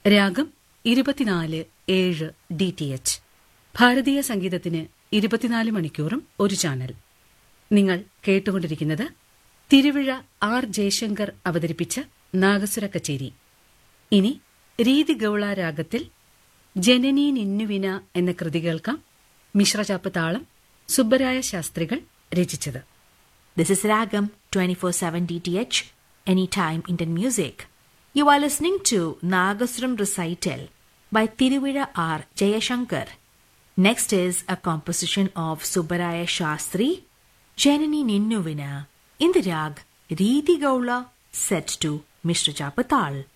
രാഗം ഇരുപത്തിനാല് ഏഴ് ഡി ടി എച്ച് ഭാരതീയ സംഗീതത്തിന് ഇരുപത്തിനാല് മണിക്കൂറും ഒരു ചാനൽ നിങ്ങൾ കേട്ടുകൊണ്ടിരിക്കുന്നത് തിരുവിഴ ആർ ജയശങ്കർ അവതരിപ്പിച്ച നാഗസുര കച്ചേരി ഇനി രീതി ഗൌള രാഗത്തിൽ ജനനീ നിന്നുവിന എന്ന കൃതി കേൾക്കാം മിശ്രചാപ്പ് താളം സുബ്ബരായ ശാസ്ത്രികൾ രചിച്ചത് This is Ragam 24/7 DTH Anytime Indian Music. You are listening to Nagasuram recital by Tiruvira R. Jayashankar. Next is a composition of Subbaraya Shastri, Janani Ninnuvina, in the rag Riti Gaula set to Mishra Chapatal.